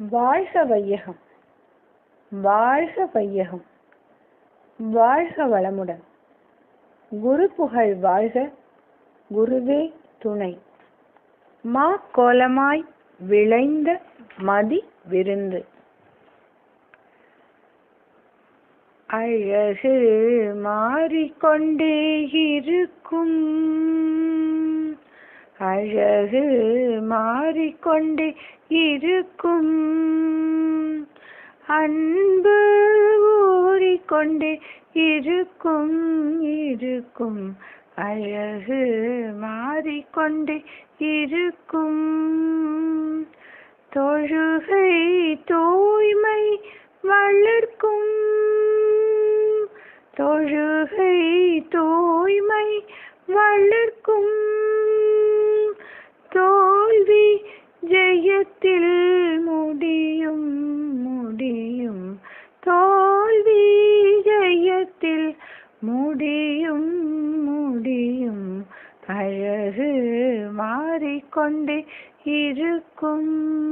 வாழ்க வையகம் வாழ்க வையகம் வாழ்க வளமுடன் குரு புகழ் வாழ்க குருவே துணை மா கோலமாய் விளைந்த மதி விருந்து அழகு மாறிக்கொண்டே இருக்கும் அழகு மாறிக்கொண்டே இருக்கும் அன்பு ஊறிக்கொண்டே இருக்கும் இருக்கும் அழகு மாறிக்கொண்டே இருக்கும் தொழுகை தூய்மை வளர்க்கும் தொழுகை தூய்மை வளர்க்கும் தோல்வி ஜெயத்தில் முடியும் முடியும் தோல்வி ஜெயத்தில் முடியும் முடியும் அழகு மாறிக்கொண்டே இருக்கும்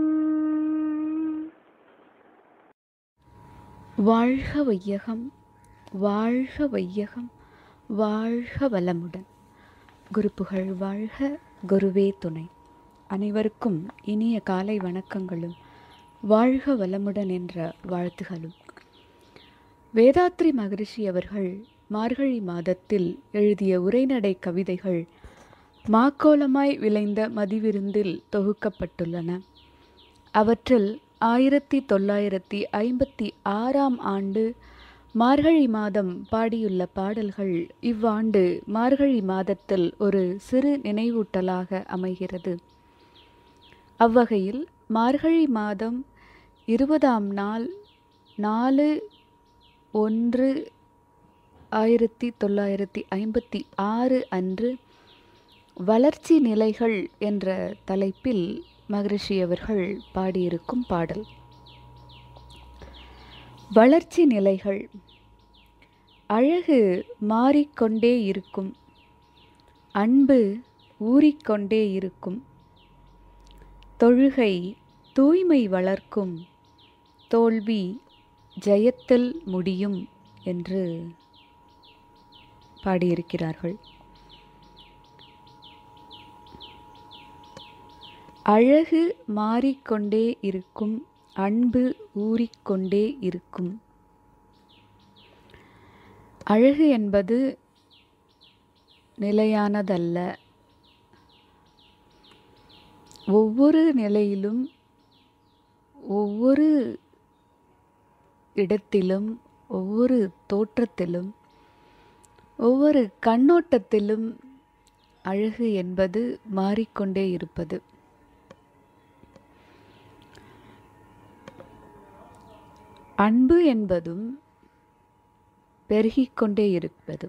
வாழ்க வையகம் வாழ்க வையகம் வாழ்க வளமுடன் குருப்புகழ் வாழ்க குருவே துணை அனைவருக்கும் இனிய காலை வணக்கங்களும் வாழ்க வளமுடன் என்ற வாழ்த்துகளும் வேதாத்ரி மகரிஷி அவர்கள் மார்கழி மாதத்தில் எழுதிய உரைநடை கவிதைகள் மாக்கோலமாய் விளைந்த மதிவிருந்தில் தொகுக்கப்பட்டுள்ளன அவற்றில் ஆயிரத்தி தொள்ளாயிரத்தி ஐம்பத்தி ஆறாம் ஆண்டு மார்கழி மாதம் பாடியுள்ள பாடல்கள் இவ்வாண்டு மார்கழி மாதத்தில் ஒரு சிறு நினைவூட்டலாக அமைகிறது அவ்வகையில் மார்கழி மாதம் இருபதாம் நாள் நாலு ஒன்று ஆயிரத்தி தொள்ளாயிரத்தி ஐம்பத்தி ஆறு அன்று வளர்ச்சி நிலைகள் என்ற தலைப்பில் மகரிஷி அவர்கள் பாடியிருக்கும் பாடல் வளர்ச்சி நிலைகள் அழகு மாறிக்கொண்டே இருக்கும் அன்பு ஊறிக்கொண்டே இருக்கும் தொழுகை தூய்மை வளர்க்கும் தோல்வி ஜெயத்தில் முடியும் என்று பாடியிருக்கிறார்கள் அழகு மாறிக்கொண்டே இருக்கும் அன்பு ஊறிக்கொண்டே இருக்கும் அழகு என்பது நிலையானதல்ல ஒவ்வொரு நிலையிலும் ஒவ்வொரு இடத்திலும் ஒவ்வொரு தோற்றத்திலும் ஒவ்வொரு கண்ணோட்டத்திலும் அழகு என்பது மாறிக்கொண்டே இருப்பது அன்பு என்பதும் பெருகிக்கொண்டே இருப்பது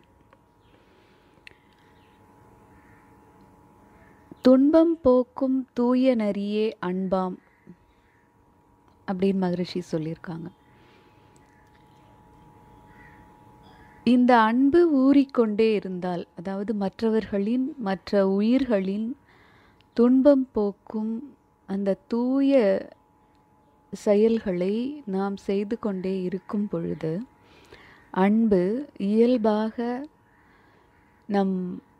துன்பம் போக்கும் தூய நரியே அன்பாம் அப்படின்னு மகரிஷி சொல்லியிருக்காங்க இந்த அன்பு ஊறிக்கொண்டே இருந்தால் அதாவது மற்றவர்களின் மற்ற உயிர்களின் துன்பம் போக்கும் அந்த தூய செயல்களை நாம் செய்து கொண்டே இருக்கும் பொழுது அன்பு இயல்பாக நம்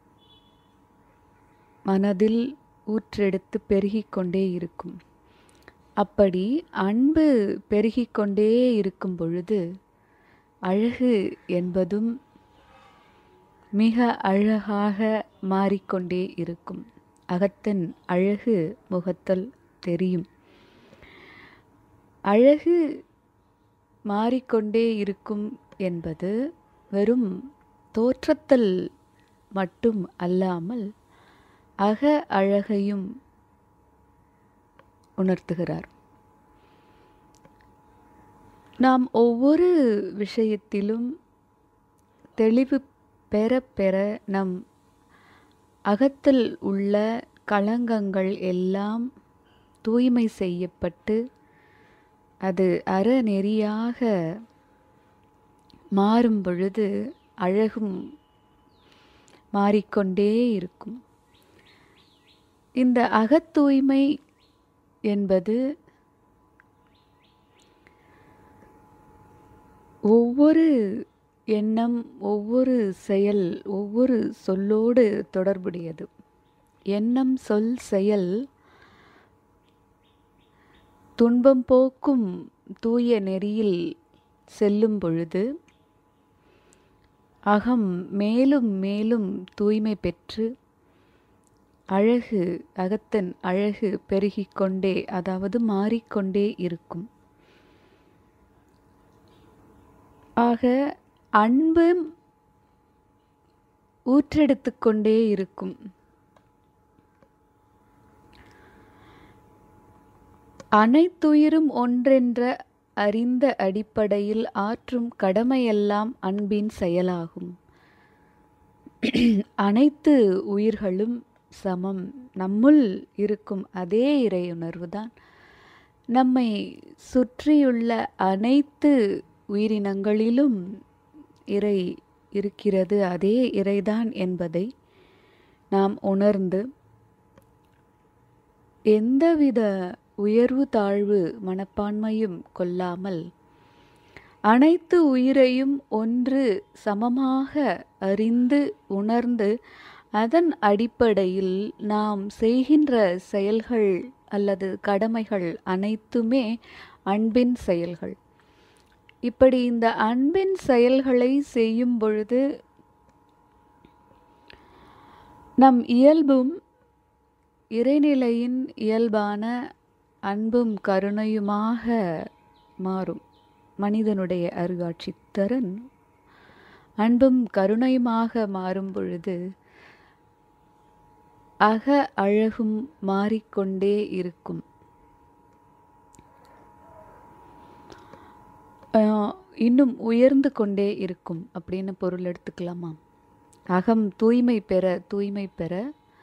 மனதில் ஊற்றெடுத்து பெருகிக்கொண்டே இருக்கும் அப்படி அன்பு பெருகிக்கொண்டே இருக்கும் பொழுது அழகு என்பதும் மிக அழகாக மாறிக்கொண்டே இருக்கும் அகத்தின் அழகு முகத்தில் தெரியும் அழகு மாறிக்கொண்டே இருக்கும் என்பது வெறும் தோற்றத்தில் மட்டும் அல்லாமல் அக அழகையும் உணர்த்துகிறார் நாம் ஒவ்வொரு விஷயத்திலும் தெளிவு பெற பெற நம் அகத்தில் உள்ள களங்கங்கள் எல்லாம் தூய்மை செய்யப்பட்டு அது அறநெறியாக மாறும் பொழுது அழகும் மாறிக்கொண்டே இருக்கும் இந்த அகத்தூய்மை என்பது ஒவ்வொரு எண்ணம் ஒவ்வொரு செயல் ஒவ்வொரு சொல்லோடு தொடர்புடையது எண்ணம் சொல் செயல் துன்பம் போக்கும் தூய நெறியில் செல்லும் பொழுது அகம் மேலும் மேலும் தூய்மை பெற்று அழகு அகத்தின் அழகு பெருகிக் கொண்டே அதாவது மாறிக்கொண்டே இருக்கும் ஆக அன்பு ஊற்றெடுத்து கொண்டே இருக்கும் அனைத்துயிரும் ஒன்றென்ற அறிந்த அடிப்படையில் ஆற்றும் கடமையெல்லாம் அன்பின் செயலாகும் அனைத்து உயிர்களும் சமம் நம்முள் இருக்கும் அதே இறையுணர்வுதான் நம்மை சுற்றியுள்ள அனைத்து உயிரினங்களிலும் இறை இருக்கிறது அதே இறைதான் என்பதை நாம் உணர்ந்து எந்தவித உயர்வு தாழ்வு மனப்பான்மையும் கொள்ளாமல் அனைத்து உயிரையும் ஒன்று சமமாக அறிந்து உணர்ந்து அதன் அடிப்படையில் நாம் செய்கின்ற செயல்கள் அல்லது கடமைகள் அனைத்துமே அன்பின் செயல்கள் இப்படி இந்த அன்பின் செயல்களை செய்யும் பொழுது நம் இயல்பும் இறைநிலையின் இயல்பான அன்பும் கருணையுமாக மாறும் மனிதனுடைய அருகாட்சி தரன் அன்பும் கருணையுமாக மாறும் பொழுது அக அழகும் மாறிக்கொண்டே இருக்கும் இன்னும் உயர்ந்து கொண்டே இருக்கும் அப்படின்னு பொருள் எடுத்துக்கலாமா அகம் தூய்மை பெற தூய்மை பெற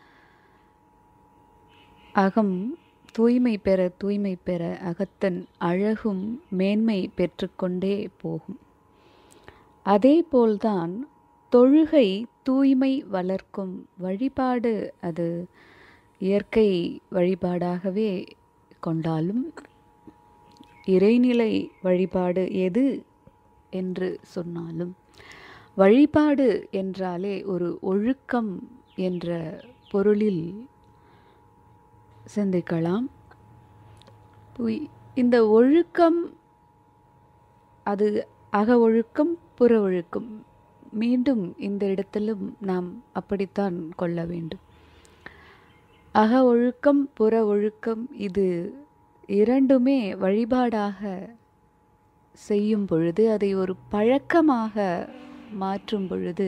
அகம் தூய்மை பெற தூய்மை பெற அகத்தன் அழகும் மேன்மை பெற்றுக்கொண்டே போகும் அதேபோல்தான் தொழுகை தூய்மை வளர்க்கும் வழிபாடு அது இயற்கை வழிபாடாகவே கொண்டாலும் இறைநிலை வழிபாடு எது என்று சொன்னாலும் வழிபாடு என்றாலே ஒரு ஒழுக்கம் என்ற பொருளில் சிந்திக்கலாம் இந்த ஒழுக்கம் அது அக ஒழுக்கம் புற ஒழுக்கம் மீண்டும் இந்த இடத்திலும் நாம் அப்படித்தான் கொள்ள வேண்டும் அக ஒழுக்கம் புற ஒழுக்கம் இது இரண்டுமே வழிபாடாக செய்யும் பொழுது அதை ஒரு பழக்கமாக மாற்றும் பொழுது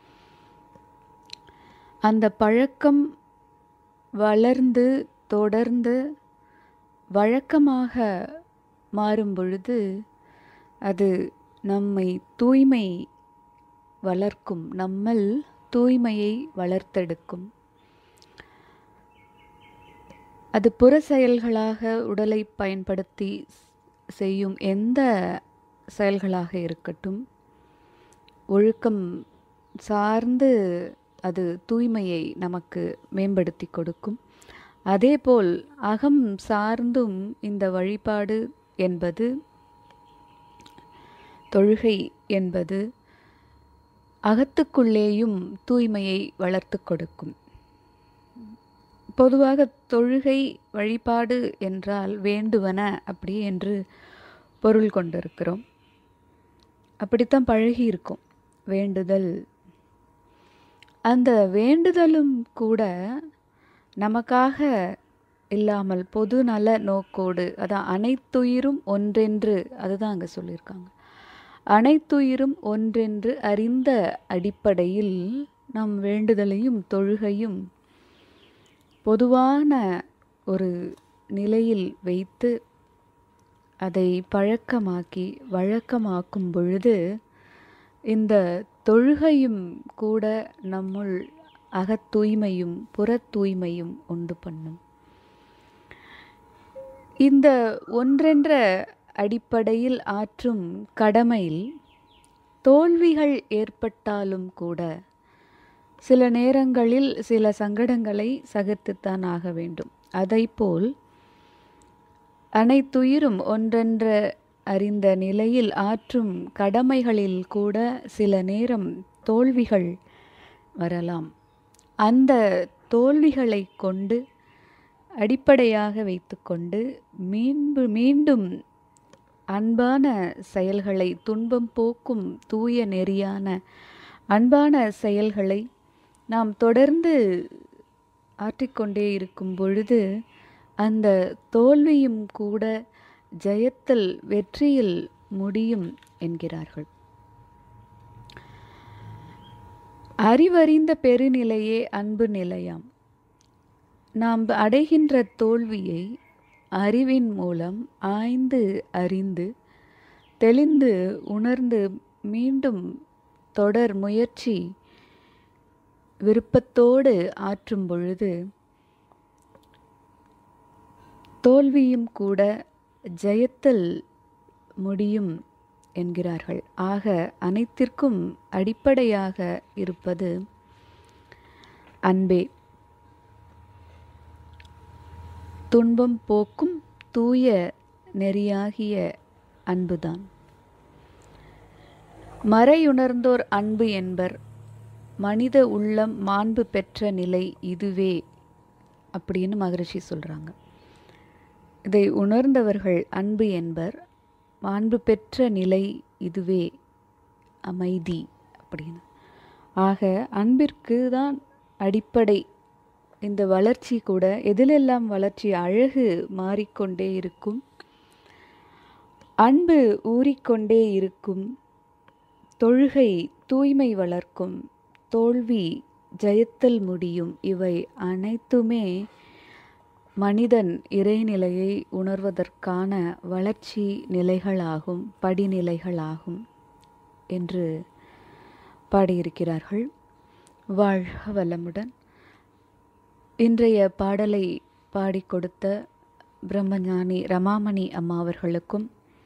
அந்த பழக்கம் வளர்ந்து தொடர்ந்து வழக்கமாக மாறும் பொழுது அது நம்மை தூய்மை வளர்க்கும் நம்மள் தூய்மையை வளர்த்தெடுக்கும் அது புற செயல்களாக உடலை பயன்படுத்தி செய்யும் எந்த செயல்களாக இருக்கட்டும் ஒழுக்கம் சார்ந்து அது தூய்மையை நமக்கு மேம்படுத்தி கொடுக்கும் அதேபோல் அகம் சார்ந்தும் இந்த வழிபாடு என்பது தொழுகை என்பது அகத்துக்குள்ளேயும் தூய்மையை வளர்த்து கொடுக்கும் பொதுவாக தொழுகை வழிபாடு என்றால் வேண்டுவன அப்படி என்று பொருள் கொண்டிருக்கிறோம் அப்படித்தான் பழகி இருக்கும் வேண்டுதல் அந்த வேண்டுதலும் கூட நமக்காக இல்லாமல் பொது நல நோக்கோடு அதான் அனைத்துயிரும் ஒன்றென்று அதுதான் அங்கே சொல்லியிருக்காங்க அனைத்துயிரும் ஒன்றென்று அறிந்த அடிப்படையில் நம் வேண்டுதலையும் தொழுகையும் பொதுவான ஒரு நிலையில் வைத்து அதை பழக்கமாக்கி வழக்கமாக்கும் பொழுது இந்த தொழுகையும் கூட நம்முள் அகத் தூய்மையும் புறத் தூய்மையும் உண்டு பண்ணும் இந்த ஒன்றென்ற அடிப்படையில் ஆற்றும் கடமையில் தோல்விகள் ஏற்பட்டாலும் கூட சில நேரங்களில் சில சங்கடங்களை சகித்துத்தான் ஆக வேண்டும் அதைப்போல் அனைத்துயிரும் ஒன்றென்ற அறிந்த நிலையில் ஆற்றும் கடமைகளில் கூட சில நேரம் தோல்விகள் வரலாம் அந்த தோல்விகளை கொண்டு அடிப்படையாக வைத்துக்கொண்டு மீண்டும் மீண்டும் அன்பான செயல்களை துன்பம் போக்கும் தூய நெறியான அன்பான செயல்களை நாம் தொடர்ந்து ஆற்றிக்கொண்டே இருக்கும் பொழுது அந்த தோல்வியும் கூட ஜெயத்தில் வெற்றியில் முடியும் என்கிறார்கள் அறிவறிந்த பெருநிலையே அன்பு நிலையாம் நாம் அடைகின்ற தோல்வியை அறிவின் மூலம் ஆய்ந்து அறிந்து தெளிந்து உணர்ந்து மீண்டும் தொடர் முயற்சி விருப்பத்தோடு ஆற்றும் பொழுது தோல்வியும் கூட ஜெயத்தில் முடியும் என்கிறார்கள் ஆக அனைத்திற்கும் அடிப்படையாக இருப்பது அன்பே துன்பம் போக்கும் தூய நெறியாகிய அன்புதான் மறையுணர்ந்தோர் அன்பு என்பர் மனித உள்ளம் மாண்பு பெற்ற நிலை இதுவே அப்படின்னு மகரிஷி சொல்கிறாங்க இதை உணர்ந்தவர்கள் அன்பு என்பர் மாண்பு பெற்ற நிலை இதுவே அமைதி அப்படின்னு ஆக அன்பிற்கு தான் அடிப்படை இந்த வளர்ச்சி கூட எதிலெல்லாம் வளர்ச்சி அழகு மாறிக்கொண்டே இருக்கும் அன்பு ஊறிக்கொண்டே இருக்கும் தொழுகை தூய்மை வளர்க்கும் தோல்வி ஜெயத்தில் முடியும் இவை அனைத்துமே மனிதன் இறைநிலையை உணர்வதற்கான வளர்ச்சி நிலைகளாகும் படிநிலைகளாகும் என்று பாடியிருக்கிறார்கள் வாழ்க வளமுடன் இன்றைய பாடலை பாடிக் கொடுத்த பிரம்மஞானி ரமாமணி அம்மா அவர்களுக்கும்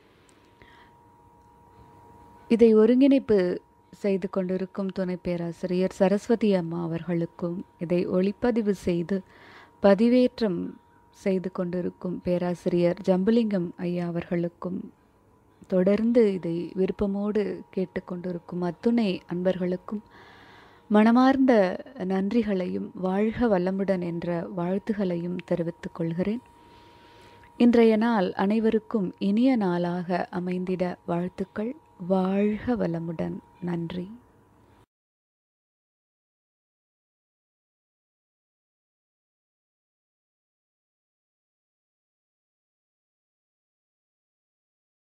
இதை ஒருங்கிணைப்பு செய்து கொண்டிருக்கும் துணை பேராசிரியர் சரஸ்வதி அம்மா அவர்களுக்கும் இதை ஒளிப்பதிவு செய்து பதிவேற்றம் செய்து கொண்டிருக்கும் பேராசிரியர் ஜம்புலிங்கம் ஐயா அவர்களுக்கும் தொடர்ந்து இதை விருப்பமோடு கேட்டுக்கொண்டிருக்கும் அத்துணை அன்பர்களுக்கும் மனமார்ந்த நன்றிகளையும் வாழ்க வளமுடன் என்ற வாழ்த்துகளையும் தெரிவித்துக் கொள்கிறேன் இன்றைய நாள் அனைவருக்கும் இனிய நாளாக அமைந்திட வாழ்த்துக்கள் வாழ்க வளமுடன் நன்றி